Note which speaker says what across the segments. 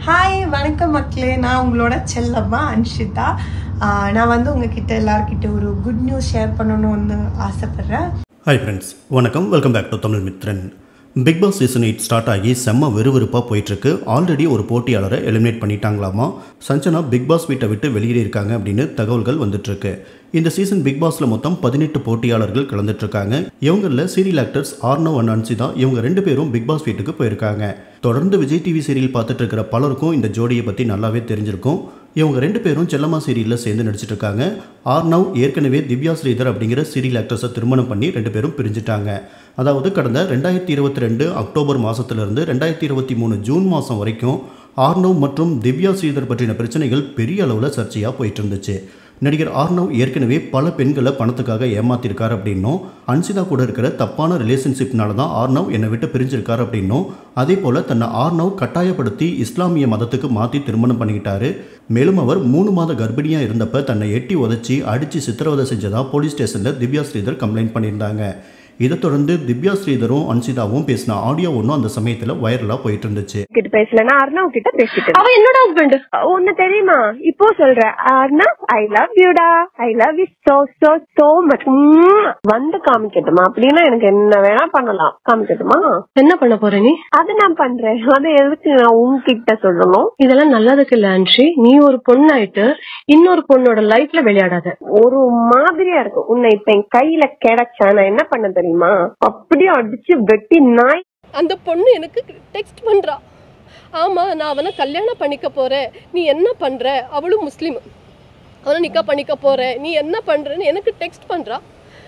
Speaker 1: hi வணக்கம் மக்களே நான் உங்களோட செல்லம்மா அன்ஷிதா ஆஹ் நான் வந்து உங்ககிட்ட எல்லார்கிட்ட ஒரு குட் நியூஸ் ஷேர் பண்ணணும்னு ஆசைப்பட்றேன்
Speaker 2: ஹாய் ஃப்ரெண்ட்ஸ் வணக்கம் welcome back to Tamil Mithran Bigg Boss season eight start ஆகி செம்ம விறுவிறுப்பாக போயிட்டுருக்கு ஆல்ரெடி ஒரு போட்டியாளரை எலிமினேட் பண்ணிட்டாங்களாமா சஞ்சனா பிக் பாஸ் வீட்டை விட்டு வெளியேறியிருக்காங்க அப்படின்னு தகவல்கள் வந்துட்டுருக்கு இந்த சீசன் பிக் பாஸில் மொத்தம் பதினெட்டு போட்டியாளர்கள் கலந்துட்டுருக்காங்க இவங்களில் serial actors Arnav and Anshitha இவங்க ரெண்டு பேரும் பிக் பாஸ் வீட்டுக்கு போயிருக்காங்க தொடர்ந்து விஜய் டிவி சீரியல் பார்த்துட்டு இருக்கிற பலருக்கும் இந்த ஜோடியை பற்றி நல்லாவே தெரிஞ்சிருக்கும் இவங்க ரெண்டு பேரும் செல்லம்மா சீரியலில் சேர்ந்து நடிச்சிட்டு இருக்காங்க ஆர்னவ் ஏற்கனவே திவ்யா ஸ்ரீதர் அப்படிங்கிற சீரியல் ஆக்ட்ரஸை திருமணம் பண்ணி ரெண்டு பேரும் பிரிஞ்சுட்டாங்க அதாவது கடந்த ரெண்டாயிரத்தி இருபத்தி ரெண்டு அக்டோபர் மாதத்துலேருந்து ரெண்டாயிரத்தி இருபத்தி மூணு ஜூன் மாதம் வரைக்கும் ஆர்னவ் மற்றும் திவ்யா ஸ்ரீதர் பற்றின பிரச்சனைகள் பெரிய அளவில் சர்ச்சையாக போயிட்டு இருந்துச்சு நடிகர் ஆர்னவ் ஏற்கனவே பல பெண்களை பணத்துக்காக ஏமாத்திருக்காரு அப்படின்னும் அன்சிதா கூட இருக்கிற தப்பான ரிலேஷன்ஷிப்னால தான் ஆர்னவ் என்னை விட்டு பிரிஞ்சிருக்காரு அப்படின்னும் அதே போல் தன்னை ஆர்னவ் கட்டாயப்படுத்தி இஸ்லாமிய மதத்துக்கு மாற்றி திருமணம் பண்ணிக்கிட்டாரு மேலும் அவர் மூணு மாத கர்ப்பிணியாக இருந்தப்ப தன்னை எட்டி உதச்சி அடித்து சித்திரவதை செஞ்சதா போலீஸ் ஸ்டேஷனில் திவ்யா ஸ்ரீதர் கம்ப்ளைண்ட் பண்ணியிருந்தாங்க இதை தொடர்ந்து திவ்யா ஸ்ரீதரும் அன்சிதாவும் பேசின ஆடியோ ஒன்றும் அந்த சமயத்தில் வைரலாக போயிட்டு இருந்துச்சு
Speaker 3: கிட்ட பேசல நான் அர்ணவ் கிட்ட பேசிட்டு
Speaker 4: அவ என்னோட ஹஸ்பண்ட்
Speaker 3: ஒன்னு தெரியுமா இப்போ சொல்றேன் அர்ணவ் ஐ லவ் யூடா I love you so so so much வந்து காமிக்கட்டுமா அப்படின்னா எனக்கு என்ன வேணா பண்ணலாம் காமிக்கட்டுமா
Speaker 4: என்ன பண்ண போற நீ
Speaker 3: அது நான் பண்றேன் அது எதுக்கு நான் உன்கிட்ட சொல்லணும்
Speaker 4: இதெல்லாம் நல்லதுக்கு இல்ல ஆன்ஷி நீ ஒரு பொண்ணாயிட்டு இன்னொரு பொண்ணோட லைஃப்ல விளையாடாத
Speaker 3: ஒரு மாதிரியா இருக்கு உன்னை இப்ப என் கையில கிடைச்சா நான் என்ன பண்ண தெரியுமா அப்படியே அடிச்சு வெட்டி நாய்
Speaker 5: அந்த பொண்ணு எனக்கு டெக்ஸ்ட் பண்றா ஆமா நான் அவனை கல்யாணம் பண்ணிக்க போறேன் நீ என்ன பண்ற அவளும் முஸ்லீம் அவனை நிக்கா பண்ணிக்க போறேன் நீ என்ன பண்றன்னு எனக்கு டெக்ஸ்ட் பண்றா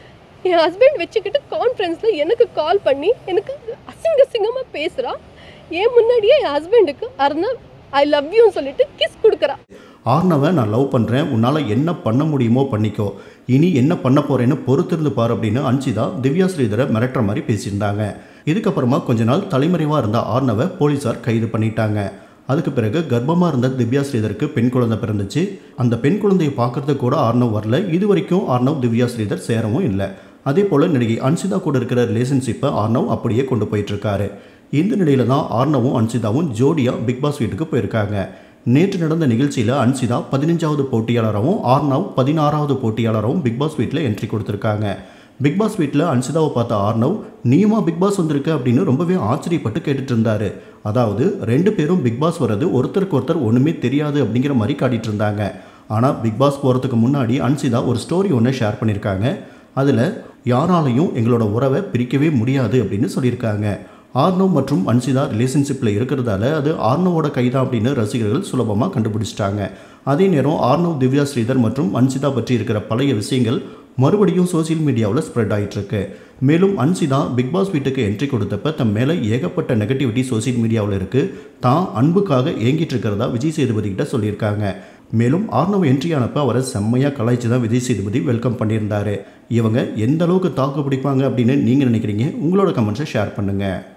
Speaker 5: என் ஹஸ்பண்ட் வச்சுக்கிட்டு கான்ஃபரன்ஸ்ல எனக்கு கால் பண்ணி எனக்கு அசிங்க அசிங்கமா பேசுறா ஏன் முன்னாடியே என் ஹஸ்பண்டுக்கு அருணா ஐ லவ் யூன்னு சொல்லிட்டு கிஸ் கொடுக்குறா
Speaker 2: ஆர்னவை நான் லவ் பண்ணுறேன் உன்னால் என்ன பண்ண முடியுமோ பண்ணிக்கோ இனி என்ன பண்ண போகிறேன்னு பொறுத்திருந்து பார் அப்படின்னு அன்சிதா திவ்யா ஸ்ரீதரை மிரட்டுற மாதிரி பேசியிருந்தாங்க இதுக்கப்புறமா கொஞ்ச நாள் தலைமறைவாக இருந்த ஆர்னவை போலீஸார் கைது பண்ணிட்டாங்க அதுக்கு பிறகு கர்ப்பமாக இருந்த திவ்யா ஸ்ரீதருக்கு பெண் குழந்தை பிறந்துச்சு அந்த பெண் குழந்தையை பார்க்கறதுக்கு கூட ஆர்னவ் வரல இது வரைக்கும் ஆர்னவ் திவ்யா ஸ்ரீதர் சேரவும் இல்லை அதே போல் நடிகை அன்சிதா கூட இருக்கிற ரிலேஷன்ஷிப்பை ஆர்னவ் அப்படியே கொண்டு போயிட்டுருக்காரு இந்த நிலையில தான் ஆர்னவும் அன்சிதாவும் ஜோடியாக பிக் பாஸ் வீட்டுக்கு போயிருக்காங்க நேற்று நடந்த நிகழ்ச்சியில் அன்சிதா பதினஞ்சாவது போட்டியாளராகவும் ஆர்னவ் பதினாறாவது போட்டியாளராகவும் பிக் பாஸ் வீட்டில் என்ட்ரி கொடுத்துருக்காங்க பிக் பாஸ் வீட்டில் அன்சிதாவை பார்த்த ஆர்னவ் நீயுமா பிக் பாஸ் வந்திருக்க அப்படின்னு ரொம்பவே ஆச்சரியப்பட்டு கேட்டுட்டு இருந்தாரு அதாவது ரெண்டு பேரும் பிக் பாஸ் வர்றது ஒருத்தருக்கு ஒருத்தர் ஒன்றுமே தெரியாது அப்படிங்கிற மாதிரி காட்டிட்டு இருந்தாங்க ஆனால் பிக் பாஸ் போகிறதுக்கு முன்னாடி அன்சிதா ஒரு ஸ்டோரி ஒன்று ஷேர் பண்ணியிருக்காங்க அதில் யாராலையும் எங்களோட உறவை பிரிக்கவே முடியாது அப்படின்னு சொல்லியிருக்காங்க ஆர்னவ் மற்றும் அன்சிதா ரிலேஷன்ஷிப்பில் இருக்கிறதால அது ஆர்னவோட கைதான் அப்படின்னு ரசிகர்கள் சுலபமாக கண்டுபிடிச்சிட்டாங்க அதே நேரம் ஆர்னவ் திவ்யா ஸ்ரீதர் மற்றும் அன்சிதா பற்றி இருக்கிற பழைய விஷயங்கள் மறுபடியும் சோசியல் மீடியாவில் ஸ்ப்ரெட் ஆயிட்டு இருக்கு மேலும் அன்சிதா பிக் பாஸ் வீட்டுக்கு என்ட்ரி கொடுத்தப்ப தன் மேலே ஏகப்பட்ட நெகட்டிவிட்டி சோசியல் மீடியாவில் இருக்கு தான் அன்புக்காக ஏங்கிட்டு இருக்கிறதா விஜய் சேதுபதி கிட்ட சொல்லியிருக்காங்க மேலும் ஆர்னவ் என்ட்ரி ஆனப்ப அவரை செம்மையாக கலாய்ச்சி தான் விஜய் சேதுபதி வெல்கம் பண்ணியிருந்தாரு இவங்க எந்த அளவுக்கு தாக்கு பிடிப்பாங்க அப்படின்னு நீங்கள் நினைக்கிறீங்க உங்களோட கமெண்ட்ஸை ஷேர் பண்ணுங்கள்